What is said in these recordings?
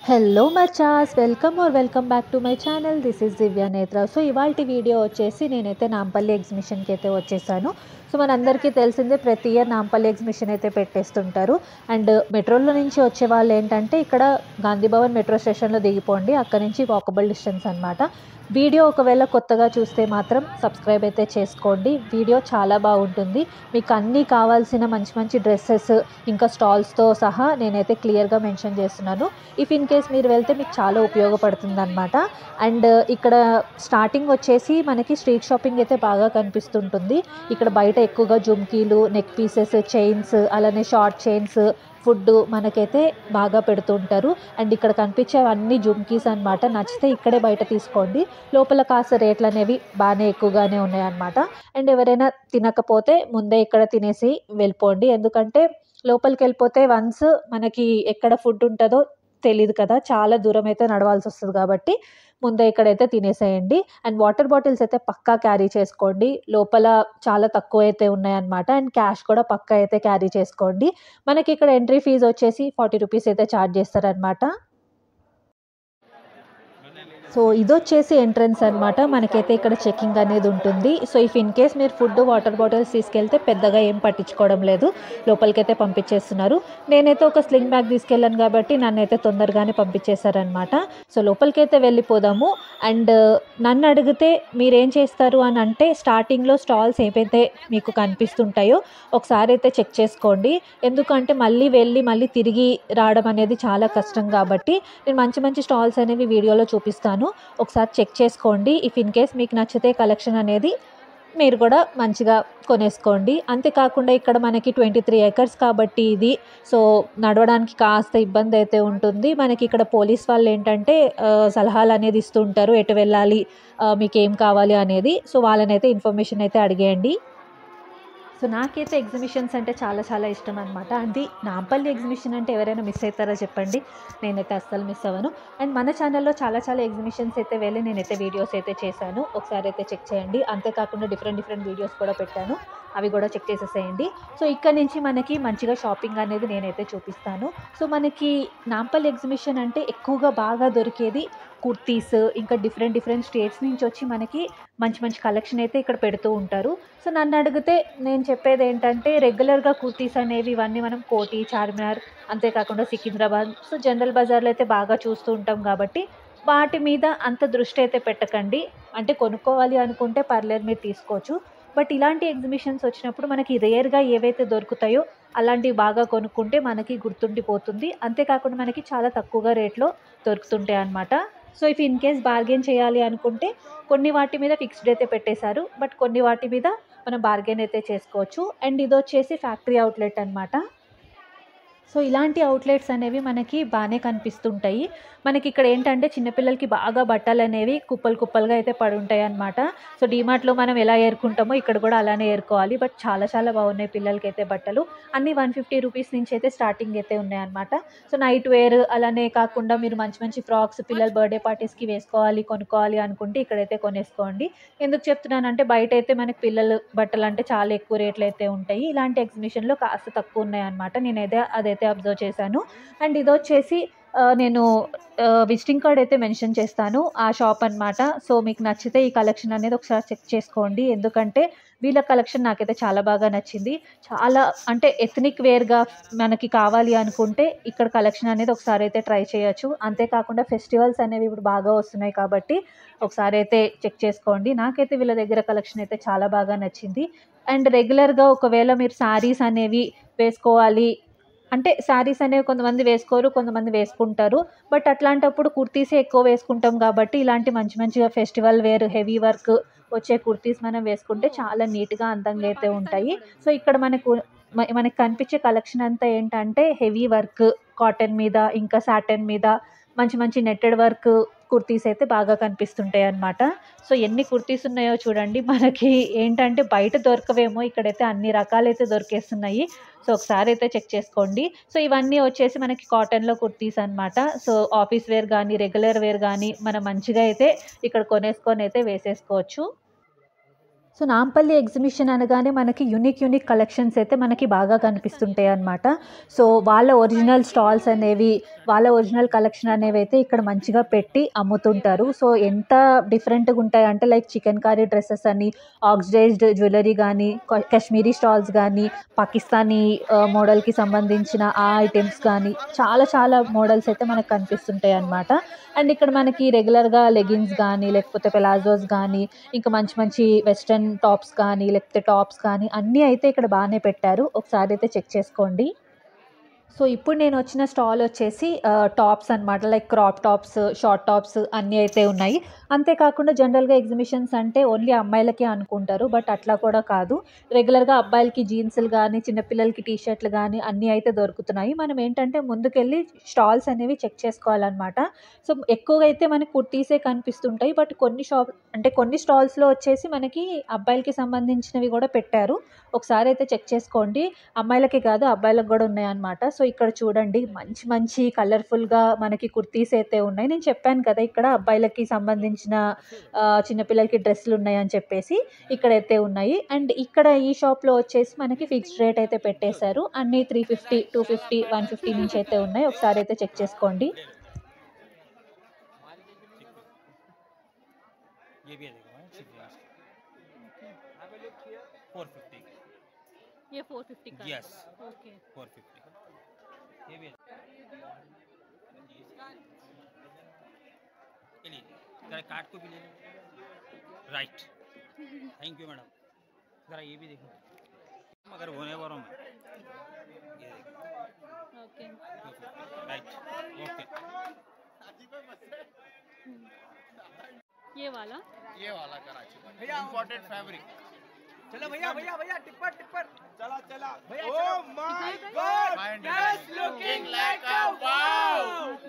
Hello మర్చాస్ welcome or welcome back to my channel this is Divya Netra so ఇవాళ video వచ్చేసి నేనైతే నాంపల్లి ఎగ్జిబిషన్కి అయితే వచ్చేసాను సో మనందరికీ తెలిసిందే ప్రతి ఇయర్ నాంపల్లి ఎగ్జిబిషన్ అయితే పెట్టేస్తుంటారు అండ్ మెట్రోలో నుంచి వచ్చే వాళ్ళు ఏంటంటే ఇక్కడ గాంధీ భవన్ మెట్రో స్టేషన్లో దిగిపోండి అక్కడ నుంచి వాకబుల్ డిస్టెన్స్ అనమాట వీడియో ఒకవేళ కొత్తగా చూస్తే మాత్రం సబ్స్క్రైబ్ అయితే చేసుకోండి వీడియో చాలా బాగుంటుంది మీకు అన్నీ కావాల్సిన మంచి మంచి డ్రెస్సెస్ ఇంకా స్టాల్స్తో సహా నేనైతే క్లియర్గా మెన్షన్ చేస్తున్నాను ఇఫ్ ఇన్ కేస్ మీరు వెళ్తే మీకు చాలా ఉపయోగపడుతుంది అనమాట అండ్ ఇక్కడ స్టార్టింగ్ వచ్చేసి మనకి స్ట్రీట్ షాపింగ్ అయితే బాగా కనిపిస్తుంటుంది ఇక్కడ బయట ఎక్కువగా జుమ్కీలు నెక్ పీసెస్ చైన్స్ అలానే షార్ట్ చైన్స్ ఫుడ్ మనకైతే బాగా పెడుతుంటారు అండ్ ఇక్కడ కనిపించేవన్నీ జుమ్కీస్ అనమాట నచ్చితే ఇక్కడే బయట తీసుకోండి లోపల కాస్త రేట్లు అనేవి బాగానే ఎక్కువగానే ఉన్నాయన్నమాట అండ్ ఎవరైనా తినకపోతే ముందే ఇక్కడ తినేసి వెళ్ళిపోండి ఎందుకంటే లోపలికి వెళ్ళిపోతే వన్స్ మనకి ఎక్కడ ఫుడ్ ఉంటుందో తెలియదు కదా చాలా దూరం అయితే నడవాల్సి వస్తుంది కాబట్టి ముందే ఇక్కడైతే తినేసేయండి అండ్ వాటర్ బాటిల్స్ అయితే పక్కా క్యారీ చేసుకోండి లోపల చాలా తక్కువ అయితే ఉన్నాయన్నమాట అండ్ క్యాష్ కూడా పక్కా అయితే క్యారీ చేసుకోండి మనకి ఇక్కడ ఎంట్రీ ఫీజు వచ్చేసి ఫార్టీ రూపీస్ అయితే ఛార్జ్ చేస్తారనమాట సో ఇది వచ్చేసి ఎంట్రన్స్ అనమాట మనకైతే ఇక్కడ చెకింగ్ అనేది ఉంటుంది సో ఇఫ్ ఇన్ కేస్ మీరు ఫుడ్ వాటర్ బాటిల్స్ తీసుకెళ్తే పెద్దగా ఏం పట్టించుకోవడం లేదు లోపలికైతే పంపించేస్తున్నారు నేనైతే ఒక స్లింగ్ బ్యాగ్ తీసుకెళ్ళాను కాబట్టి నన్ను అయితే తొందరగానే పంపించేశారనమాట సో లోపలికైతే వెళ్ళిపోదాము అండ్ నన్ను అడిగితే మీరేం చేస్తారు అని అంటే స్టార్టింగ్లో స్టాల్స్ ఏవైతే మీకు కనిపిస్తుంటాయో ఒకసారి అయితే చెక్ చేసుకోండి ఎందుకంటే మళ్ళీ వెళ్ళి మళ్ళీ తిరిగి రావడం అనేది చాలా కష్టం కాబట్టి నేను మంచి మంచి స్టాల్స్ అనేవి వీడియోలో చూపిస్తాను ఒకసారి చెక్ చేసుకోండి ఇఫ్ ఇన్ కేస్ మీకు నచ్చితే కలెక్షన్ అనేది మీరు కూడా మంచిగా కొనేసుకోండి అంతేకాకుండా ఇక్కడ మనకి ట్వంటీ త్రీ ఏకర్స్ కాబట్టి ఇది సో నడవడానికి కాస్త ఇబ్బంది అయితే ఉంటుంది మనకి ఇక్కడ పోలీస్ వాళ్ళు ఏంటంటే ఆ, సలహాలు అనేది ఇస్తుంటారు ఎటు వెళ్ళాలి ఆ, మీకు ఏం కావాలి అనేది సో వాళ్ళని అయితే ఇన్ఫర్మేషన్ అయితే అడిగేయండి సో నాకైతే ఎగ్జిబిషన్స్ అంటే చాలా చాలా ఇష్టం అనమాట అది నాంపల్లి ఎగ్జిబిషన్ అంటే ఎవరైనా మిస్ అవుతారో చెప్పండి నేనైతే అస్సలు మిస్ అవ్వను అండ్ మన ఛానల్లో చాలా చాలా ఎగ్జిబిషన్స్ అయితే వెళ్ళి నేనైతే వీడియోస్ అయితే చేశాను ఒకసారి అయితే చెక్ చేయండి అంతేకాకుండా డిఫరెంట్ డిఫరెంట్ వీడియోస్ కూడా పెట్టాను అవి కూడా చెక్ చేసేసేయండి సో ఇక్కడ నుంచి మనకి మంచిగా షాపింగ్ అనేది నేనైతే చూపిస్తాను సో మనకి నాంపల్లి ఎగ్జిబిషన్ అంటే ఎక్కువగా బాగా దొరికేది కుర్తీస్ ఇంకా డిఫరెంట్ డిఫరెంట్ స్టేట్స్ నుంచి వచ్చి మనకి మంచి మంచి కలెక్షన్ అయితే ఇక్కడ పెడుతూ ఉంటారు సో నన్ను అడిగితే నేను చెప్పేది ఏంటంటే రెగ్యులర్గా కుర్తీస్ అనేవి ఇవన్నీ మనం కోటి చార్మినార్ అంతేకాకుండా సికింద్రాబాద్ సో జనరల్ బజార్లో అయితే బాగా చూస్తూ ఉంటాం కాబట్టి వాటి మీద అంత దృష్టి అయితే పెట్టకండి అంటే కొనుక్కోవాలి అనుకుంటే పర్లేదు మీరు తీసుకోవచ్చు బట్ ఇలాంటి ఎగ్జిబిషన్స్ వచ్చినప్పుడు మనకి రేర్గా ఏవైతే దొరుకుతాయో అలాంటివి బాగా కొనుక్కుంటే మనకి గుర్తుండిపోతుంది అంతేకాకుండా మనకి చాలా తక్కువగా రేట్లో దొరుకుతుంటాయి అన్నమాట so if in case bargain చేయాలి అనుకుంటే కొన్ని వాటి మీద ఫిక్స్డ్ అయితే పెట్టేశారు బట్ కొన్ని వాటి మీద మనం బార్గెన్ అయితే చేసుకోవచ్చు అండ్ ఇది వచ్చేసి ఫ్యాక్టరీ అవుట్లెట్ అనమాట సో ఇలాంటి అవుట్లెట్స్ అనేవి మనకి బాగానే కనిపిస్తుంటాయి మనకి ఇక్కడ ఏంటంటే చిన్నపిల్లలకి బాగా బట్టలు అనేవి కుప్పలు కుప్పలుగా అయితే పడి ఉంటాయి అనమాట సో డీమార్ట్లో మనం ఎలా ఏరుకుంటామో ఇక్కడ కూడా అలానే ఏరుకోవాలి బట్ చాలా చాలా బాగున్నాయి పిల్లలకి అయితే బట్టలు అన్నీ వన్ ఫిఫ్టీ రూపీస్ నుంచి అయితే స్టార్టింగ్ అయితే ఉన్నాయన్నమాట సో నైట్ వేర్ అలానే కాకుండా మీరు మంచి మంచి ఫ్రాక్స్ పిల్లల బర్త్డే పార్టీస్కి వేసుకోవాలి కొనుక్కోవాలి అనుకుంటే ఇక్కడైతే కొనేసుకోండి ఎందుకు చెప్తున్నానంటే బయట అయితే మనకి పిల్లల బట్టలు అంటే చాలా ఎక్కువ రేట్లు అయితే ఉంటాయి ఇలాంటి ఎగ్జిబిషన్లో కాస్త తక్కువ ఉన్నాయి అనమాట నేనైతే అదైతే అబ్జర్వ్ చేశాను అండ్ ఇది వచ్చేసి ఆ, నేను విజిటింగ్ కార్డ్ అయితే మెన్షన్ చేస్తాను ఆ షాప్ అన్నమాట సో మీకు నచ్చితే ఈ కలెక్షన్ అనేది ఒకసారి చెక్ చేసుకోండి ఎందుకంటే వీళ్ళ కలెక్షన్ నాకైతే చాలా బాగా నచ్చింది చాలా అంటే ఎథనిక్ వేర్గా మనకి కావాలి అనుకుంటే ఇక్కడ కలెక్షన్ అనేది ఒకసారి అయితే ట్రై చేయొచ్చు అంతేకాకుండా ఫెస్టివల్స్ అనేవి ఇప్పుడు బాగా వస్తున్నాయి కాబట్టి ఒకసారి అయితే చెక్ చేసుకోండి నాకైతే వీళ్ళ దగ్గర కలెక్షన్ అయితే చాలా బాగా నచ్చింది అండ్ రెగ్యులర్గా ఒకవేళ మీరు శారీస్ అనేవి వేసుకోవాలి అంటే శారీస్ అనేవి కొంతమంది వేసుకోరు కొంతమంది వేసుకుంటారు బట్ అట్లాంటప్పుడు కుర్తీసే ఎక్కువ వేసుకుంటాం కాబట్టి ఇలాంటి మంచి మంచిగా ఫెస్టివల్ వేర్ హెవీ వర్క్ వచ్చే కుర్తీస్ మనం వేసుకుంటే చాలా నీట్గా అందంగా అయితే ఉంటాయి సో ఇక్కడ మనకు మ- మనకి కనిపించే కలెక్షన్ అంతా ఏంటంటే హెవీ వర్క్ కాటన్ మీద ఇంకా సాటన్ మీద మంచి మంచి నెట్టెడ్ వర్క్ కుర్తీస్ అయితే బాగా కనిపిస్తుంటాయి అన్నమాట సో ఎన్ని కుర్తీస్ ఉన్నాయో చూడండి మనకి ఏంటంటే బయట దొరకవేమో ఇక్కడైతే అన్ని రకాలైతే దొరికేస్తున్నాయి సో ఒకసారి అయితే చెక్ చేసుకోండి సో ఇవన్నీ వచ్చేసి మనకి కాటన్లో కుర్తీస్ అన్నమాట సో ఆఫీస్ వేర్ కానీ రెగ్యులర్ వేర్ కానీ మనం మంచిగా అయితే ఇక్కడ కొనేసుకొని అయితే వేసేసుకోవచ్చు సో నాంపల్లి ఎగ్జిబిషన్ అనగానే మనకి యూనిక్ యూనిక్ కలెక్షన్స్ అయితే మనకి బాగా కనిపిస్తుంటాయి అన్నమాట సో వాళ్ళ ఒరిజినల్ స్టాల్స్ అనేవి వాళ్ళ ఒరిజినల్ కలెక్షన్ అనేవి అయితే ఇక్కడ మంచిగా పెట్టి అమ్ముతుంటారు సో ఎంత డిఫరెంట్గా ఉంటాయి అంటే లైక్ చికెన్ కారీ డ్రెస్సెస్ అని ఆక్సిడైజ్డ్ జ్యువెలరీ కానీ కాశ్మీరీ స్టాల్స్ కానీ పాకిస్తానీ మోడల్కి సంబంధించిన ఆ ఐటమ్స్ కానీ చాలా చాలా మోడల్స్ అయితే మనకు కనిపిస్తుంటాయి అన్నమాట అండ్ ఇక్కడ మనకి రెగ్యులర్గా లెగిన్స్ కానీ లేకపోతే పెలాజోస్ కానీ ఇంకా మంచి మంచి వెస్ట్రన్ టాప్స్ కానీ లేకపోతే టాప్స్ కానీ అన్నీ అయితే ఇక్కడ బాగానే పెట్టారు ఒకసారి అయితే చెక్ చేసుకోండి సో ఇప్పుడు నేను వచ్చిన స్టాల్ వచ్చేసి టాప్స్ అనమాట like crop tops short tops అన్నీ అయితే ఉన్నాయి అంతేకాకుండా జనరల్గా ఎగ్జిబిషన్స్ అంటే ఓన్లీ అమ్మాయిలకే అనుకుంటారు బట్ అట్లా కూడా కాదు రెగ్యులర్గా అబ్బాయిలకి జీన్స్లు కానీ చిన్నపిల్లలకి టీ షర్ట్లు కానీ అన్నీ అయితే దొరుకుతున్నాయి మనం ఏంటంటే ముందుకెళ్ళి స్టాల్స్ అనేవి చెక్ చేసుకోవాలన్నమాట సో ఎక్కువగా అయితే మనకి కుర్తీసే కనిపిస్తుంటాయి బట్ కొన్ని షాప్ అంటే కొన్ని స్టాల్స్లో వచ్చేసి మనకి అబ్బాయిలకి సంబంధించినవి కూడా పెట్టారు ఒకసారి అయితే చెక్ చేసుకోండి అమ్మాయిలకి కాదు అబ్బాయిలకు కూడా ఉన్నాయన్నమాట సో ఇక్కడ చూడండి మంచి మంచి కలర్ఫుల్గా మనకి కుర్తీస్ అయితే ఉన్నాయి నేను చెప్పాను కదా ఇక్కడ అబ్బాయిలకి సంబంధించిన ఆ, చిన్నపిల్లలకి డ్రెస్సులు ఉన్నాయి అని చెప్పేసి ఇక్కడైతే ఉన్నాయి అండ్ ఇక్కడ ఈ షాప్లో వచ్చేసి మనకి ఫిక్స్డ్ రేట్ అయితే పెట్టేశారు అన్ని three fifty two fifty one fifty నుంచి అయితే ఉన్నాయి ఒకసారి అయితే చెక్ చేసుకోండి ये भी है देखो फोर फिफ्टी ये फोर फिफ्टी का यस ओके फोर फिफ्टी ये भी है चलिए जरा कार्ड को भी ले लो राइट थैंक यू मैडम जरा ये भी देखो मगर होने वालों में ये देखो ओके राइट ओके ये वाला ये वाला कराची इम्पोर्टेड फैब्रिक चलो भैया भैया भैया टिप्पर टिप्पर चला चला भैया Oh my God! Just looking like a wow!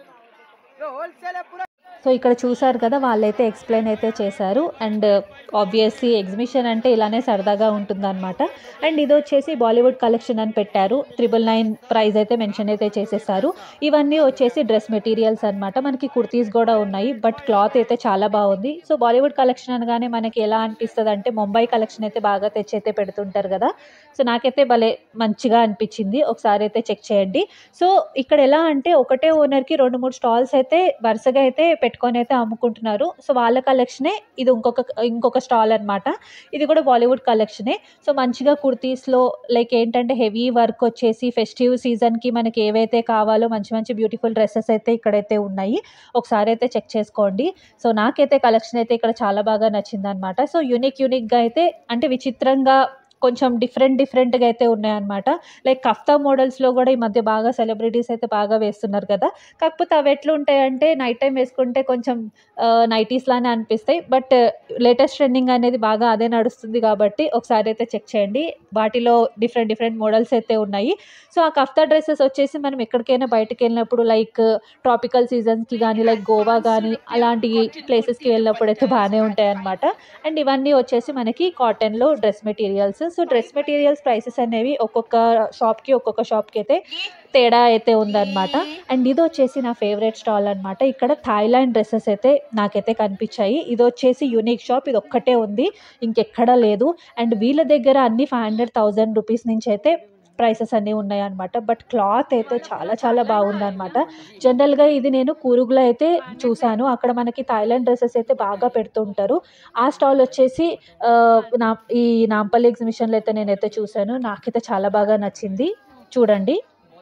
तो होलसेल है पूरा సో ఇక్కడ చూసారు కదా వాళ్ళైతే ఎక్స్ప్లెయిన్ అయితే చేశారు అండ్ ఆబ్వియస్లీ ఎగ్జిబిషన్ అంటే ఇలానే సరదాగా ఉంటుందన్నమాట అండ్ ఇది వచ్చేసి బాలీవుడ్ కలెక్షన్ అని పెట్టారు ట్రిపుల్ నైన్ ప్రైస్ అయితే మెన్షన్ అయితే చేసేసారు ఇవన్నీ వచ్చేసి డ్రెస్ మెటీరియల్స్ అన్నమాట మనకి కుర్తీస్ కూడా ఉన్నాయి బట్ క్లాత్ అయితే చాలా బాగుంది సో బాలీవుడ్ కలెక్షన్ అనగానే మనకి ఎలా అనిపిస్తుంది అంటే ముంబై కలెక్షన్ అయితే బాగా తెచ్చి అయితే పెడుతుంటారు కదా సో నాకైతే భలే మంచిగా అనిపించింది ఒకసారి అయితే చెక్ చేయండి సో ఇక్కడ ఎలా అంటే ఒకటే ఓనర్కి రెండు మూడు స్టాల్స్ అయితే వరుసగా అయితే పెట్టుకొని అయితే అమ్ముకుంటున్నారు సో వాళ్ళ కలెక్షనే ఇది ఇంకొక ఇంకొక స్టాల్ అన్నమాట ఇది కూడా బాలీవుడ్ కలెక్షనే సో మంచిగా కుర్తీస్లో లైక్ ఏంటంటే హెవీ వర్క్ వచ్చేసి ఫెస్టివ్ సీజన్కి మనకి ఏవైతే కావాలో మంచి మంచి బ్యూటిఫుల్ డ్రెస్సెస్ అయితే ఇక్కడైతే ఉన్నాయి ఒకసారి అయితే చెక్ చేసుకోండి సో నాకైతే కలెక్షన్ అయితే ఇక్కడ చాలా బాగా నచ్చింది అనమాట సో యూనిక్ యూనిక్గా అయితే అంటే విచిత్రంగా కొంచెం డిఫరెంట్ డిఫరెంట్గా అయితే ఉన్నాయన్నమాట లైక్ కఫ్తా మోడల్స్లో కూడా ఈ మధ్య బాగా సెలబ్రిటీస్ అయితే బాగా వేస్తున్నారు కదా కాకపోతే అవి ఎట్లా ఉంటాయంటే నైట్ టైం వేసుకుంటే కొంచెం నైటీస్ లానే అనిపిస్తాయి బట్ లేటెస్ట్ ట్రెండింగ్ అనేది బాగా అదే నడుస్తుంది కాబట్టి ఒకసారి అయితే చెక్ చేయండి వాటిలో డిఫరెంట్ డిఫరెంట్ మోడల్స్ అయితే ఉన్నాయి సో ఆ కఫ్తా డ్రెస్సెస్ వచ్చేసి మనం ఎక్కడికైనా బయటకు వెళ్ళినప్పుడు లైక్ ట్రాపికల్ సీజన్స్కి కానీ లైక్ గోవా కానీ అలాంటి ప్లేసెస్కి వెళ్ళినప్పుడు అయితే బాగానే ఉంటాయి అన్నమాట అండ్ ఇవన్నీ వచ్చేసి మనకి కాటన్లో dress materials so dress materials prices అనేవి ఒక్కొక్క షాప్కి ఒక్కొక్క షాప్కి అయితే తేడా అయితే ఉందన్నమాట అండ్ ఇది వచ్చేసి నా ఫేవరెట్ స్టాల్ అనమాట ఇక్కడ థాయిలాండ్ డ్రెస్సెస్ అయితే నాకైతే కనిపించాయి ఇది వచ్చేసి యూనిక్ షాప్ ఇది ఒక్కటే ఉంది ఇంకెక్కడా లేదు అండ్ వీళ్ళ దగ్గర అన్ని ఫైవ్ హండ్రెడ్ థౌజండ్ రూపీస్ నుంచి అయితే ప్రైసెస్ అన్నీ ఉన్నాయన్నమాట బట్ క్లాత్ అయితే చాలా చాలా బాగుందన్నమాట జనరల్గా ఇది నేను కూరుగులో అయితే చూశాను అక్కడ మనకి థాయిలాండ్ డ్రెస్సెస్ అయితే బాగా పెడుతుంటారు ఆ స్టాల్ వచ్చేసి ఆ, నా ఈ నాంపల్లి ఎగ్జిబిషన్లో అయితే నేనైతే చూశాను నాకైతే చాలా బాగా నచ్చింది చూడండి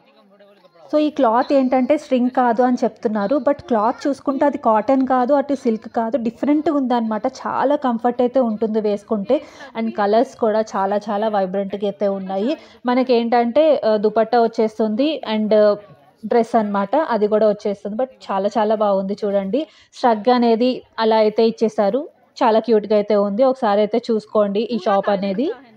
సో ఈ క్లాత్ ఏంటంటే స్ట్రింగ్ కాదు అని చెప్తున్నారు బట్ క్లాత్ చూసుకుంటే అది కాటన్ కాదు అటు సిల్క్ కాదు డిఫరెంట్గా ఉందన్నమాట చాలా కంఫర్ట్ అయితే ఉంటుంది వేసుకుంటే అండ్ కలర్స్ కూడా చాలా చాలా వైబ్రెంట్గా అయితే ఉన్నాయి మనకి ఏంటంటే ఆ, దుపట్టా వచ్చేస్తుంది అండ్ డ్రెస్ అన్నమాట అది కూడా వచ్చేస్తుంది బట్ చాలా చాలా బాగుంది చూడండి స్ట్రగ్ అనేది అలా అయితే ఇచ్చేసారు చాలా క్యూట్గా అయితే ఉంది ఒకసారి అయితే చూసుకోండి ఈ షాప్ అనేది है ना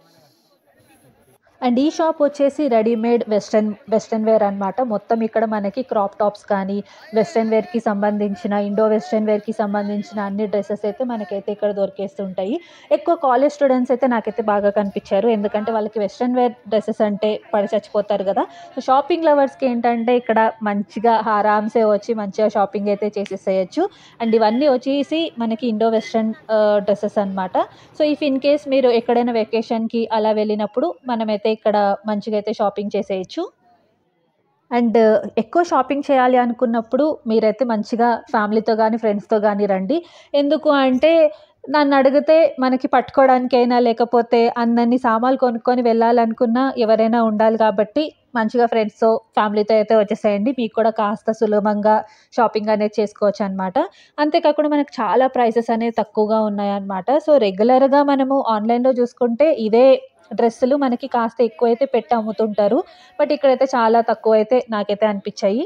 అండ్ ఈ షాప్ వచ్చేసి రెడీమేడ్ వెస్ట్రన్ వెస్ట్రన్ వేర్ అన్నమాట మొత్తం ఇక్కడ మనకి క్రాప్ టాప్స్ కానీ వెస్ట్రన్ వేర్కి సంబంధించిన ఇండో వెస్ట్రన్ వేర్కి సంబంధించిన అన్ని డ్రెస్సెస్ అయితే మనకైతే ఇక్కడ దొరికేస్తుంటాయి ఎక్కువ కాలేజ్ స్టూడెంట్స్ అయితే నాకైతే బాగా కనిపించారు ఎందుకంటే వాళ్ళకి వెస్ట్రన్ వేర్ డ్రెస్సెస్ అంటే పడి చచ్చిపోతారు కదా సో షాపింగ్ లవర్స్కి ఏంటంటే ఇక్కడ మంచిగా ఆరామ్సే వచ్చి మంచిగా షాపింగ్ అయితే చేసేసేయచ్చు అండ్ ఇవన్నీ వచ్చేసి మనకి ఇండో వెస్ట్రన్ డ్రెస్సెస్ అన్నమాట సో ఇఫ్ ఇన్ కేస్ మీరు ఎక్కడైనా వెకేషన్కి అలా వెళ్ళినప్పుడు మనమైతే ఇక్కడ మంచిగా అయితే షాపింగ్ చేసేయచ్చు అండ్ ఎక్కువ షాపింగ్ చేయాలి అనుకున్నప్పుడు మీరైతే మంచిగా ఫ్యామిలీతో కానీ ఫ్రెండ్స్తో కానీ రండి ఎందుకు అంటే నన్ను అడిగితే మనకి పట్టుకోవడానికైనా లేకపోతే అన్నన్ని సామాన్లు కొనుక్కొని వెళ్ళాలనుకున్నా ఎవరైనా ఉండాలి కాబట్టి మంచిగా ఫ్రెండ్స్తో ఫ్యామిలీతో అయితే వచ్చేసేయండి మీకు కూడా కాస్త సులభంగా షాపింగ్ అనేది చేసుకోవచ్చు అనమాట అంతేకాకుండా మనకు చాలా ప్రైసెస్ అనేవి తక్కువగా ఉన్నాయన్నమాట సో రెగ్యులర్గా మనము ఆన్లైన్లో చూసుకుంటే ఇదే డ్రెస్సులు మనకి కాస్త ఎక్కువైతే పెట్టి అమ్ముతుంటారు బట్ ఇక్కడైతే చాలా తక్కువ అయితే నాకైతే అనిపించాయి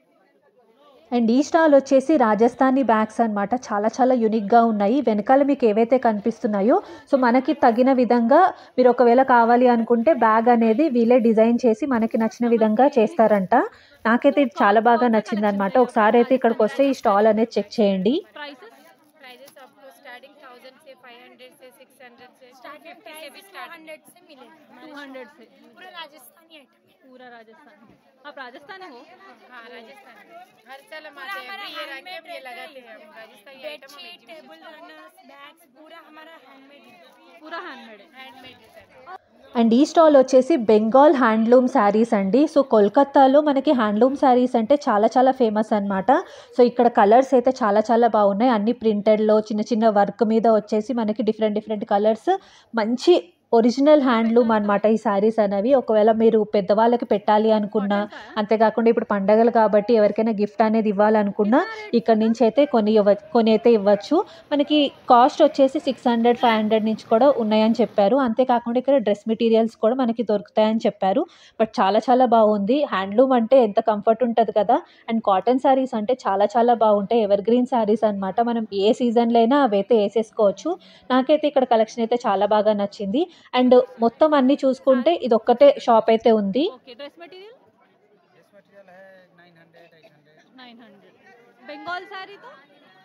అండ్ ఈ స్టాల్ వచ్చేసి రాజస్థానీ బ్యాగ్స్ అన్నమాట చాలా చాలా యూనిక్గా ఉన్నాయి వెనకాల మీకు ఏవైతే కనిపిస్తున్నాయో సో మనకి తగిన విధంగా మీరు ఒకవేళ కావాలి అనుకుంటే బ్యాగ్ అనేది వీళ్ళే డిజైన్ చేసి మనకి నచ్చిన విధంగా చేస్తారంట నాకైతే ఇది చాలా బాగా నచ్చింది అనమాట ఒకసారి అయితే ఇక్కడికి వస్తే ఈ స్టాల్ అనేది చెక్ చేయండి प्राइसेस प्राइजेस आपको स्टार्टिंग थाउजेंड से फाइव हंड्रेड से सिक्स हंड्रेड से स्टार्टिंग फिफ्टी से भी प्राइस स्टार्ट हंड्रेड से मिलेगा टू हंड्रेड से पूरा राजस्थानी आइटम है पूरा राजस्थान आप राजस्थान हो हाँ राजस्थान में हर साल हम पूरा आते हैं हमारा एवरी ईयर आके handmade हम ये रहता लगाते हैं है हम राजस्थानी आइटम हम बेडशीट टेबल रनर्स बैग्स पूरा हमारा हैंडमेड है पूरा हैंडमेड है हैंडमेड रहता है అండ్ ఈ స్టాల్ వచ్చేసి బెంగాల్ హ్యాండ్లూమ్ శారీస్ అండి సో కోల్కత్తాలో మనకి హ్యాండ్లూమ్ శారీస్ అంటే చాలా చాలా ఫేమస్ అన్నమాట సో ఇక్కడ కలర్స్ అయితే చాలా చాలా బాగున్నాయి అన్ని ప్రింటెడ్లో చిన్న చిన్న వర్క్ మీద వచ్చేసి మనకి డిఫరెంట్ డిఫరెంట్ కలర్స్ మంచి ఒరిజినల్ హ్యాండ్లూమ్ అన్నమాట ఈ శారీస్ అనేవి ఒకవేళ మీరు పెద్దవాళ్ళకి పెట్టాలి అనుకున్నా అంతేకాకుండా ఇప్పుడు పండగలు కాబట్టి ఎవరికైనా గిఫ్ట్ అనేది ఇవ్వాలనుకున్నా ఇక్కడ నుంచి అయితే కొని ఇవ్వ కొని అయితే ఇవ్వచ్చు మనకి కాస్ట్ వచ్చేసి సిక్స్ హండ్రెడ్ ఫైవ్ హండ్రెడ్ నుంచి కూడా ఉన్నాయని చెప్పారు అంతేకాకుండా ఇక్కడ డ్రెస్ మెటీరియల్స్ కూడా మనకి దొరుకుతాయని చెప్పారు బట్ చాలా చాలా బాగుంది హ్యాండ్లూమ్ అంటే ఎంత కంఫర్ట్ ఉంటుంది కదా అండ్ కాటన్ శారీస్ అంటే చాలా చాలా బాగుంటాయి ఎవర్ గ్రీన్ శారీస్ అనమాట మనం ఏ సీజన్లో అయినా అవి అయితే వేసేసుకోవచ్చు నాకైతే ఇక్కడ కలెక్షన్ అయితే చాలా బాగా నచ్చింది అండ్ మొత్తం అన్ని చూసుకుంటే ఇది ఒక్కటే షాప్ అయితే ఉంది okay dress material dress material है nine hundred eight hundred nine hundred Bengal sari तो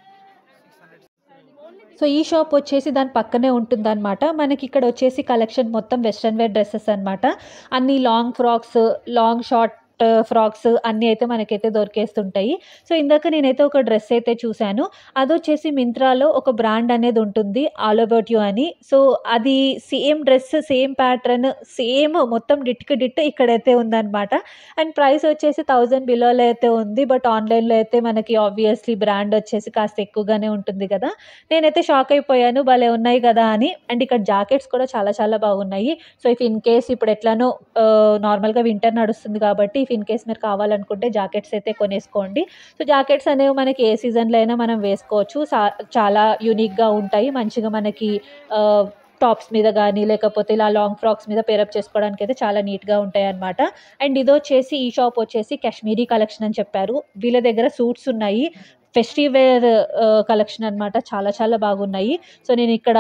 सिक्स हंड्रेड సో ఈ షాప్ వచ్చేసి దాని పక్కనే ఉంటుందన్నమాట మనకి ఇక్కడ వచ్చేసి కలెక్షన్ మొత్తం వెస్ట్రన్ వేర్ డ్రెస్సెస్ అన్నమాట అన్ని long frocks long short frocks అన్నీ అయితే మనకైతే దొరికేస్తుంటాయి సో ఇందాక నేనైతే ఒక డ్రెస్ అయితే చూశాను అది వచ్చేసి మింత్రాలో ఒక బ్రాండ్ అనేది ఉంటుంది ఆల్ అబౌట్ యూ అని సో అది same dress same pattern same మొత్తం డిట్కి డిట్ ఇక్కడైతే ఉందన్నమాట అండ్ ప్రైస్ వచ్చేసి థౌజండ్ బిలోలో అయితే ఉంది బట్ ఆన్లైన్లో అయితే మనకి ఆబ్వియస్లీ బ్రాండ్ వచ్చేసి కాస్త ఎక్కువగానే ఉంటుంది కదా నేనైతే షాక్ అయిపోయాను భలే ఉన్నాయి కదా అని అండ్ ఇక్కడ జాకెట్స్ కూడా చాలా చాలా బాగున్నాయి సో ఇఫ్ ఇన్ కేస్ ఇప్పుడు ఎట్లానో నార్మల్గా వింటర్ నడుస్తుంది కాబట్టి ఇఫ్ ఇన్ కేస్ మీరు కావాలనుకుంటే జాకెట్స్ అయితే కొనేసుకోండి సో జాకెట్స్ అనేవి మనకి ఏ సీజన్లో అయినా మనం వేసుకోవచ్చు సా- చాలా యూనిక్గా ఉంటాయి మంచిగా మనకి టాప్స్ మీద కానీ లేకపోతే ఇలా లాంగ్ ఫ్రాక్స్ మీద పేరప్ చేసుకోవడానికి అయితే చాలా నీట్గా ఉంటాయి అన్నమాట అండ్ ఇది వచ్చేసి ఈ షాప్ వచ్చేసి కాశ్మీరీ కలెక్షన్ అని చెప్పారు వీళ్ళ దగ్గర సూట్స్ ఉన్నాయి ఫెస్టివ్ వేర్ కలెక్షన్ అన్నమాట చాలా చాలా బాగున్నాయి సో నేను ఇక్కడ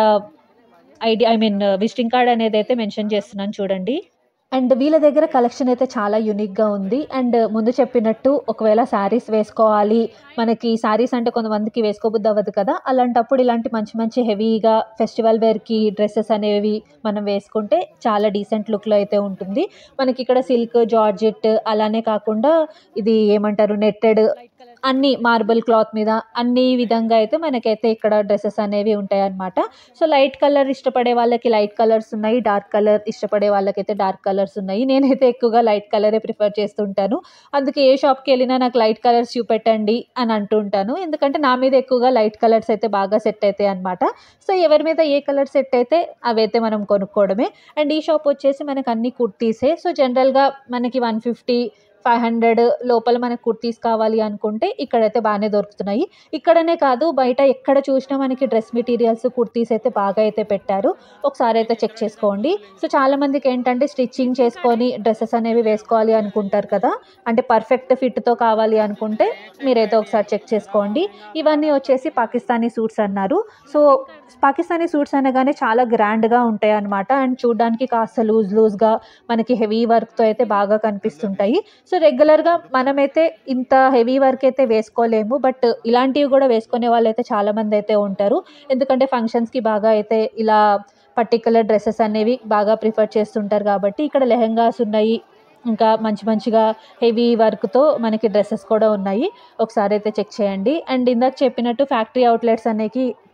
ID I mean visiting card అనేది అయితే మెన్షన్ చేస్తున్నాను చూడండి అండ్ వీళ్ళ దగ్గర కలెక్షన్ అయితే చాలా యూనిక్గా ఉంది అండ్ ముందు చెప్పినట్టు ఒకవేళ శారీస్ వేసుకోవాలి మనకి శారీస్ అంటే కొంతమందికి వేసుకోబుద్ది అవ్వదు కదా అలాంటప్పుడు ఇలాంటి మంచి మంచి హెవీగా ఫెస్టివల్ వేర్కి డ్రెస్సెస్ అనేవి మనం వేసుకుంటే చాలా డీసెంట్ లుక్లో అయితే ఉంటుంది మనకి ఇక్కడ సిల్క్ జార్జెట్ అలానే కాకుండా ఇది ఏమంటారు నెట్టెడ్ అన్ని మార్బుల్ క్లాత్ మీద అన్ని విధంగా అయితే మనకైతే ఇక్కడ డ్రెస్సెస్ అనేవి ఉంటాయి అన్నమాట సో లైట్ కలర్ ఇష్టపడే వాళ్ళకి లైట్ కలర్స్ ఉన్నాయి డార్క్ కలర్ ఇష్టపడే వాళ్ళకైతే డార్క్ కలర్స్ ఉన్నాయి నేనైతే ఎక్కువగా లైట్ కలరే ప్రిఫర్ చేస్తుంటాను అందుకే ఏ షాప్కి వెళ్ళినా నాకు లైట్ కలర్స్ చూపెట్టండి అని అంటుంటాను ఎందుకంటే నా మీద ఎక్కువగా లైట్ కలర్స్ అయితే బాగా సెట్ అవుతాయి అనమాట సో ఎవరి మీద ఏ కలర్ సెట్ అయితే అవైతే మనం కొనుక్కోవడమే అండ్ ఈ షాప్ వచ్చేసి మనకు అన్ని కుర్తీసే సో జనరల్గా మనకి వన్ ఫిఫ్టీ ఫైవ్ హండ్రెడ్ లోపల మనకు కుర్తీస్ కావాలి అనుకుంటే ఇక్కడైతే బాగానే దొరుకుతున్నాయి ఇక్కడనే కాదు బయట ఎక్కడ చూసినా మనకి డ్రెస్ మెటీరియల్స్ కుర్తీస్ అయితే బాగా అయితే పెట్టారు ఒకసారి అయితే చెక్ చేసుకోండి సో చాలా మందికి ఏంటంటే స్టిచ్చింగ్ చేసుకొని డ్రెస్సెస్ అనేవి వేసుకోవాలి అనుకుంటారు కదా అంటే పర్ఫెక్ట్ ఫిట్తో కావాలి అనుకుంటే మీరైతే ఒకసారి చెక్ చేసుకోండి ఇవన్నీ వచ్చేసి పాకిస్తానీ సూట్స్ అన్నారు సో పాకిస్తానీ సూట్స్ అనగానే చాలా గ్రాండ్గా ఉంటాయి అన్నమాట అండ్ చూడడానికి కాస్త లూజ్ లూజ్గా మనకి హెవీ వర్క్తో అయితే బాగా కనిపిస్తుంటాయి సో రెగ్యులర్గా మనమైతే ఇంత హెవీ వర్క్ అయితే వేసుకోలేము బట్ ఇలాంటివి కూడా వేసుకునే వాళ్ళు అయితే చాలామంది అయితే ఉంటారు ఎందుకంటే ఫంక్షన్స్కి బాగా అయితే ఇలా పర్టికులర్ డ్రెస్సెస్ అనేవి బాగా ప్రిఫర్ చేస్తుంటారు కాబట్టి ఇక్కడ లెహెంగాస్ ఉన్నాయి ఇంకా మంచి మంచిగా హెవీ వర్క్తో మనకి డ్రెస్సెస్ కూడా ఉన్నాయి ఒకసారి అయితే చెక్ చేయండి అండ్ ఇందాక చెప్పినట్టు ఫ్యాక్టరీ అవుట్లెట్స్ అనేవి ఫ్యాక్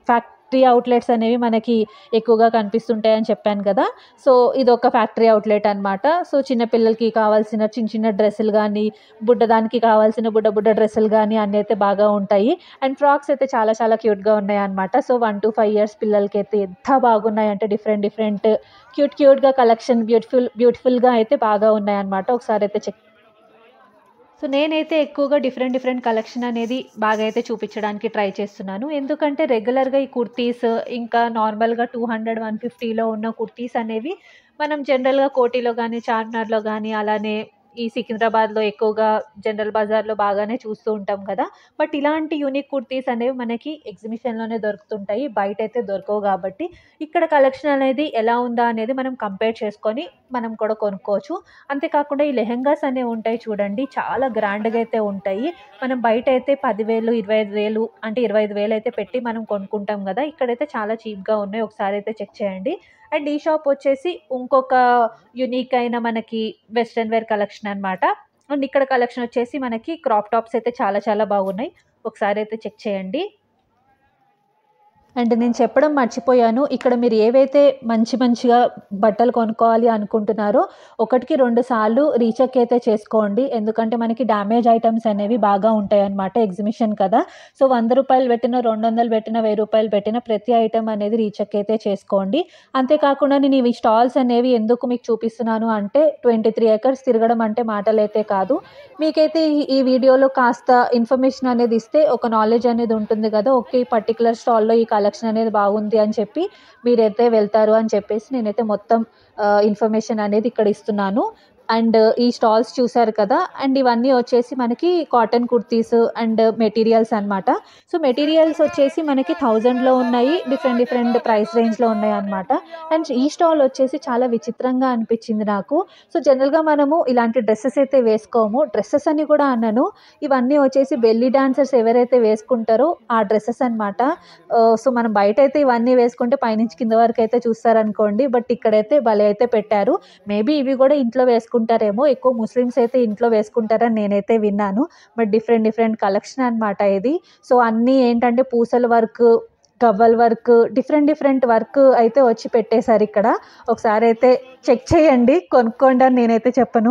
ఫ్యాక్టరీ అవుట్లెట్స్ అనేవి మనకి ఎక్కువగా కనిపిస్తుంటాయని చెప్పాను కదా సో ఇది ఒక ఫ్యాక్టరీ అవుట్లెట్ అనమాట సో చిన్నపిల్లలకి కావాల్సిన చిన్న చిన్న డ్రెస్సులు కానీ బుడ్డదానికి కావాల్సిన బుడ్డ బుడ్డ డ్రెస్సులు కానీ అన్నీ అయితే బాగా ఉంటాయి అండ్ ఫ్రాక్స్ అయితే చాలా చాలా క్యూట్గా ఉన్నాయి అనమాట so one to five years పిల్లలకి అయితే ఎంత బాగున్నాయి అంటే డిఫరెంట్ డిఫరెంట్ క్యూట్ క్యూట్గా కలెక్షన్ బ్యూటిఫుల్ బ్యూటిఫుల్గా అయితే బాగా ఉన్నాయి అనమాట ఒకసారి అయితే చెక్ సో నేనైతే ఎక్కువగా డిఫరెంట్ డిఫరెంట్ కలెక్షన్ అనేది బాగా అయితే చూపించడానికి ట్రై చేస్తున్నాను ఎందుకంటే రెగ్యులర్గా ఈ కుర్తీస్ ఇంకా నార్మల్గా టూ హండ్రెడ్ వన్ ఫిఫ్టీలో ఉన్న కుర్తీస్ అనేవి మనం జనరల్గా కోటిలో కానీ చార్మినార్లో కానీ అలానే ఈ సికింద్రాబాద్లో ఎక్కువగా జనరల్ బజార్లో బాగానే చూస్తూ ఉంటాం కదా బట్ ఇలాంటి యూనిక్ కుర్తీస్ అనేవి మనకి ఎగ్జిబిషన్లోనే దొరుకుతుంటాయి బయట అయితే దొరకవు కాబట్టి ఇక్కడ కలెక్షన్ అనేది ఎలా ఉందా అనేది మనం కంపేర్ చేసుకొని మనం కూడా కొనుక్కోవచ్చు అంతేకాకుండా ఈ లెహెంగాస్ అనేవి ఉంటాయి చూడండి చాలా గ్రాండ్గా అయితే ఉంటాయి మనం బయట అయితే పదివేలు ఇరవై ఐదు వేలు అంటే ఇరవై ఐదు వేలు అయితే పెట్టి మనం కొనుక్కుంటాం కదా ఇక్కడైతే చాలా చీప్గా ఉన్నాయి ఒకసారి అయితే చెక్ చేయండి అండ్ ఈ షాప్ వచ్చేసి ఇంకొక యునిక్ అయిన మనకి వెస్ట్రన్ వేర్ కలెక్షన్ అనమాట అండ్ ఇక్కడ కలెక్షన్ వచ్చేసి మనకి క్రాప్ టాప్స్ అయితే చాలా చాలా బాగున్నాయి ఒకసారి అయితే చెక్ చేయండి అండ్ నేను చెప్పడం మర్చిపోయాను ఇక్కడ మీరు ఏవైతే మంచి మంచిగా బట్టలు కొనుక్కోవాలి అనుకుంటున్నారో ఒకటికి రెండు సార్లు రీచెక్ అయితే చేసుకోండి ఎందుకంటే మనకి డ్యామేజ్ ఐటమ్స్ అనేవి బాగా ఉంటాయి అన్నమాట ఎగ్జిబిషన్ కదా సో వంద రూపాయలు పెట్టిన రెండు వందలు పెట్టిన వెయ్యి రూపాయలు పెట్టిన ప్రతి ఐటమ్ అనేది రీచెక్ అయితే చేసుకోండి అంతేకాకుండా నేను ఇవి స్టాల్స్ అనేవి ఎందుకు మీకు చూపిస్తున్నాను అంటే ట్వంటీ త్రీ ఎకర్స్ తిరగడం అంటే మాటలైతే కాదు మీకైతే ఈ- ఈ వీడియోలో కాస్త ఇన్ఫర్మేషన్ అనేది ఇస్తే ఒక నాలెడ్జ్ అనేది ఉంటుంది కదా ఓకే ఈ పర్టికులర్ స్టాల్లో ఈ కలెక్షన్ అనేది బాగుంది అని చెప్పి మీరైతే వెళ్తారు అని చెప్పేసి నేనైతే మొత్తం ఇన్ఫర్మేషన్ అనేది ఇక్కడ ఇస్తున్నాను అండ్ ఈ స్టాల్స్ చూసారు కదా అండ్ ఇవన్నీ వచ్చేసి మనకి కాటన్ కుర్తీస్ అండ్ మెటీరియల్స్ అన్నమాట సో మెటీరియల్స్ వచ్చేసి మనకి థౌజండ్లో ఉన్నాయి డిఫరెంట్ డిఫరెంట్ ప్రైస్ రేంజ్లో ఉన్నాయి అన్నమాట అండ్ ఈ స్టాల్ వచ్చేసి చాలా విచిత్రంగా అనిపించింది నాకు సో జనరల్గా మనము ఇలాంటి డ్రెస్సెస్ అయితే వేసుకోము డ్రెస్సెస్ అని కూడా అన్నాను ఇవన్నీ వచ్చేసి బెల్లీ డాన్సర్స్ ఎవరైతే వేసుకుంటారో ఆ డ్రెస్సెస్ అనమాట సో మనం బయట అయితే ఇవన్నీ వేసుకుంటే పైనుంచి కింద వరకు అయితే చూస్తారనుకోండి బట్ ఇక్కడైతే భలే అయితే పెట్టారు మేబీ ఇవి కూడా ఇంట్లో వేసుకుంటారేమో ఎక్కువ ముస్లిమ్స్ అయితే ఇంట్లో వేసుకుంటారని నేనైతే విన్నాను బట్ డిఫరెంట్ డిఫరెంట్ కలెక్షన్ అనమాట ఇది సో అన్నీ ఏంటంటే పూసల వర్క్ గవ్వల్ వర్క్ డిఫరెంట్ డిఫరెంట్ వర్క్ అయితే వచ్చి పెట్టేశారు ఇక్కడ ఒకసారి అయితే చెక్ చేయండి కొనుక్కోండి అని నేనైతే చెప్పను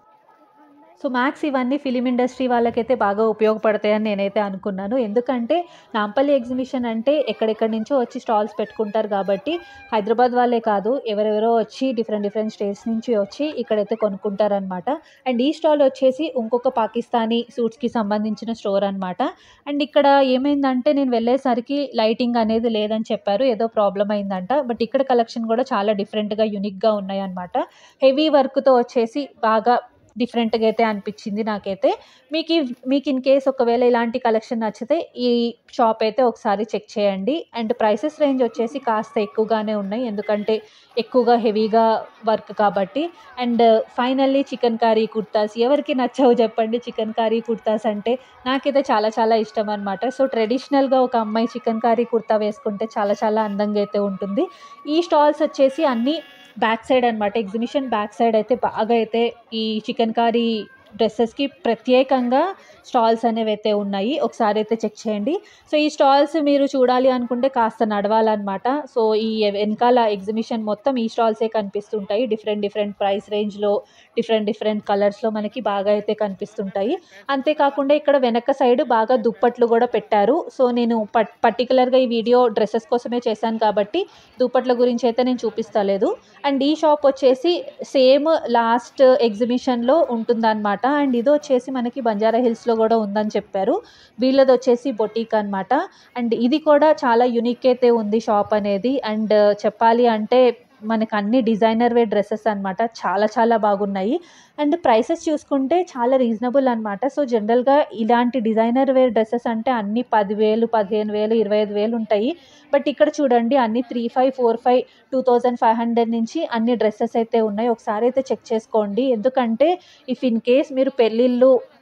సో మ్యాక్స్ ఇవన్నీ ఫిలిం ఇండస్ట్రీ వాళ్ళకైతే బాగా ఉపయోగపడతాయని నేనైతే అనుకున్నాను ఎందుకంటే నాంపల్లి ఎగ్జిబిషన్ అంటే ఎక్కడెక్కడి నుంచో వచ్చి స్టాల్స్ పెట్టుకుంటారు కాబట్టి హైదరాబాద్ వాళ్ళే కాదు ఎవరెవరో వచ్చి డిఫరెంట్ డిఫరెంట్ స్టేట్స్ నుంచి వచ్చి ఇక్కడైతే కొనుక్కుంటారనమాట అండ్ ఈ స్టాల్ వచ్చేసి ఇంకొక పాకిస్తానీ సూట్స్కి సంబంధించిన స్టోర్ అనమాట అండ్ ఇక్కడ ఏమైందంటే నేను వెళ్ళేసరికి లైటింగ్ అనేది లేదని చెప్పారు ఏదో ప్రాబ్లం అయిందంట బట్ ఇక్కడ కలెక్షన్ కూడా చాలా డిఫరెంట్గా యూనిక్గా ఉన్నాయి అనమాట హెవీ వర్క్తో వచ్చేసి బాగా డిఫరెంట్గా అయితే అనిపించింది నాకైతే మీకు ఈ- మీకు ఇన్ కేస్ ఒకవేళ ఇలాంటి కలెక్షన్ నచ్చితే ఈ షాప్ అయితే ఒకసారి చెక్ చేయండి అండ్ ప్రైసెస్ రేంజ్ వచ్చేసి కాస్త ఎక్కువగానే ఉన్నాయి ఎందుకంటే ఎక్కువగా హెవీగా వర్క్ కాబట్టి and finally chikankari kurtas ఎవరికి నచ్చవు చెప్పండి చికెన్ కర్రీ కుర్తాస్ అంటే నాకైతే చాలా చాలా ఇష్టం అనమాట సో ట్రెడిషనల్గా ఒక అమ్మాయి చికెన్ కర్రీ కుర్తా వేసుకుంటే చాలా చాలా అందంగా అయితే ఉంటుంది ఈ స్టాల్స్ వచ్చేసి అన్నీ బ్యాక్ సైడ్ అనమాట ఎగ్జిబిషన్ బ్యాక్ సైడ్ అయితే బాగా అయితే ఈ చికెన్ కర్రీ డ్రెస్సెస్కి ప్రత్యేకంగా స్టాల్స్ అనేవి అయితే ఉన్నాయి ఒకసారి అయితే చెక్ చేయండి సో ఈ స్టాల్స్ మీరు చూడాలి అనుకుంటే కాస్త నడవాలన్నమాట సో ఈ వెనకాల ఎగ్జిబిషన్ మొత్తం ఈ స్టాల్సే కనిపిస్తుంటాయి డిఫరెంట్ డిఫరెంట్ ప్రైస్ రేంజ్లో డిఫరెంట్ డిఫరెంట్ కలర్స్లో మనకి బాగా అయితే కనిపిస్తుంటాయి అంతేకాకుండా ఇక్కడ వెనక సైడ్ బాగా దుప్పట్లు కూడా పెట్టారు సో నేను పట్ పర్టికులర్గా ఈ వీడియో డ్రెస్సెస్ కోసమే చేశాను కాబట్టి దుప్పట్ల గురించి అయితే నేను చూపిస్తలేదు అండ్ ఈ షాప్ వచ్చేసి సేమ్ లాస్ట్ ఎగ్జిబిషన్లో ఉంటుందన్నమాట అండ్ ఇది వచ్చేసి మనకి బంజారా హిల్స్లో కూడా ఉందని చెప్పారు వీళ్ళది వచ్చేసి బొటీక్ అనమాట అండ్ ఇది కూడా చాలా యునిక్ అయితే ఉంది షాప్ అనేది అండ్ చెప్పాలి అంటే మనకు అన్ని డిజైనర్ వేర్ డ్రెస్సెస్ అనమాట చాలా చాలా బాగున్నాయి అండ్ ప్రైసెస్ చూసుకుంటే చాలా రీజనబుల్ అనమాట సో జనరల్గా ఇలాంటి డిజైనర్ వేర్ డ్రెస్సెస్ అంటే అన్ని పదివేలు పదిహేను వేలు ఇరవై ఐదు వేలు ఉంటాయి బట్ ఇక్కడ చూడండి అన్ని three five four five two thousand five hundred నుంచి అన్ని డ్రెస్సెస్ అయితే ఉన్నాయి ఒకసారి అయితే చెక్ చేసుకోండి ఎందుకంటే ఇఫ్ ఇన్ కేస్ మీరు పెళ్ళిళ్ళు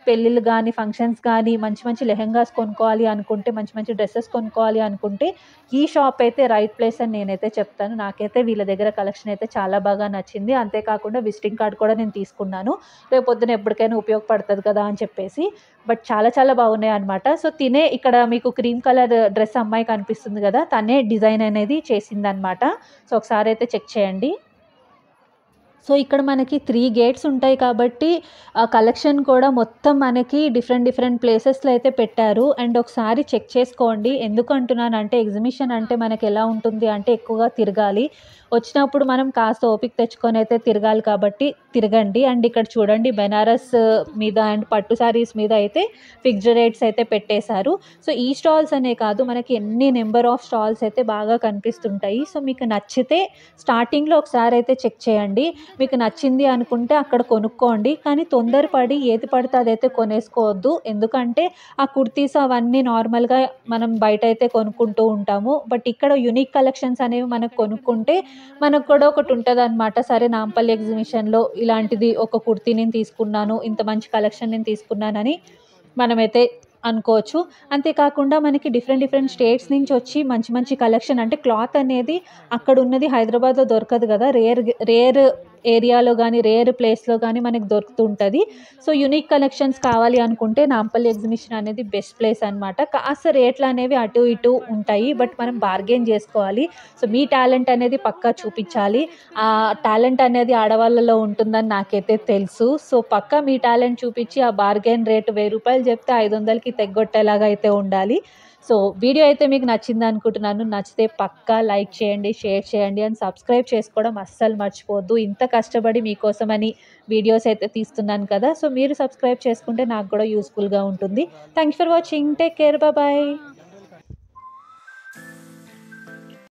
పెళ్ళిళ్ళు కానీ ఫంక్షన్స్ కానీ మంచి మంచి లెహెంగాస్ కొనుక్కోవాలి అనుకుంటే మంచి మంచి డ్రెస్సెస్ కొనుక్కోవాలి అనుకుంటే ఈ షాప్ అయితే రైట్ ప్లేస్ అని నేనైతే చెప్తాను నాకైతే వీళ్ళ దగ్గర కలెక్షన్ అయితే చాలా బాగా నచ్చింది అంతేకాకుండా విజిటింగ్ కార్డ్ కూడా నేను తీసుకున్నాను రేపు పొద్దున ఎప్పటికైనా ఉపయోగపడుతుంది కదా అని చెప్పేసి బట్ చాలా చాలా బాగున్నాయి అనమాట సో తినే ఇక్కడ మీకు క్రీమ్ కలర్ డ్రెస్ అమ్మాయి కనిపిస్తుంది కదా తనే డిజైన్ అనేది చేసిందనమాట సో ఒకసారి అయితే చెక్ చేయండి సో ఇక్కడ మనకి త్రీ గేట్స్ ఉంటాయి కాబట్టి ఆ కలెక్షన్ కూడా మొత్తం మనకి డిఫరెంట్ డిఫరెంట్ ప్లేసెస్లో అయితే పెట్టారు అండ్ ఒకసారి చెక్ చేసుకోండి ఎందుకు అంటున్నానంటే ఎగ్జిబిషన్ అంటే మనకి ఎలా ఉంటుంది అంటే ఎక్కువగా తిరగాలి వచ్చినప్పుడు మనం కాస్త ఓపిక తెచ్చుకొని అయితే తిరగాలి కాబట్టి తిరగండి అండ్ ఇక్కడ చూడండి బెనారస్ మీద అండ్ పట్టు శారీస్ మీద అయితే ఫిక్స్డ్ రేట్స్ అయితే పెట్టేశారు సో ఈ స్టాల్స్ అనే కాదు మనకి ఎన్ని నెంబర్ ఆఫ్ స్టాల్స్ అయితే బాగా కనిపిస్తుంటాయి సో మీకు నచ్చితే స్టార్టింగ్లో ఒకసారి అయితే చెక్ చేయండి మీకు నచ్చింది అనుకుంటే అక్కడ కొనుక్కోండి కానీ తొందరపడి ఏది పడితే అదైతే కొనేసుకోవద్దు ఎందుకంటే ఆ కుర్తీస్ అవన్నీ నార్మల్గా మనం బయట అయితే కొనుక్కుంటూ ఉంటాము బట్ ఇక్కడ యునిక్ కలెక్షన్స్ అనేవి మనకు కొనుక్కుంటే మనకు కూడా ఒకటి ఉంటుంది అనమాట సరే నాంపల్లి ఎగ్జిబిషన్లో ఇలాంటిది ఒక కుర్తీ నేను తీసుకున్నాను ఇంత మంచి కలెక్షన్ నేను తీసుకున్నానని మనమైతే అనుకోవచ్చు అంతేకాకుండా మనకి డిఫరెంట్ డిఫరెంట్ స్టేట్స్ నుంచి వచ్చి మంచి మంచి కలెక్షన్ అంటే క్లాత్ అనేది అక్కడ ఉన్నది హైదరాబాద్లో దొరకదు కదా రేర్ రేర్ ఏరియాలో కానీ రేర్ ప్లేస్లో కానీ మనకి దొరుకుతుంటుంది సో యునిక్ కలెక్షన్స్ కావాలి అనుకుంటే నాంపల్లి ఎగ్జిబిషన్ అనేది బెస్ట్ ప్లేస్ అనమాట కాస్త రేట్లు అనేవి అటు ఇటు ఉంటాయి బట్ మనం బార్గెన్ చేసుకోవాలి సో మీ టాలెంట్ అనేది పక్కా చూపించాలి ఆ టాలెంట్ అనేది ఆడవాళ్ళలో ఉంటుందని నాకైతే తెలుసు సో పక్కా మీ టాలెంట్ చూపించి ఆ బార్గెన్ రేటు వెయ్యి రూపాయలు చెప్తే ఐదు వందలకి తెగ్గొట్టేలాగా అయితే ఉండాలి సో వీడియో అయితే మీకు నచ్చింది అనుకుంటున్నాను నచ్చితే పక్కా లైక్ చేయండి షేర్ చేయండి అండ్ సబ్స్క్రైబ్ చేసుకోవడం అస్సలు మర్చిపోవద్దు ఇంత కష్టపడి మీకోసమని వీడియోస్ అయితే తీస్తున్నాను కదా సో మీరు సబ్స్క్రైబ్ చేసుకుంటే నాకు కూడా యూస్ఫుల్గా ఉంటుంది thank for watching take care bye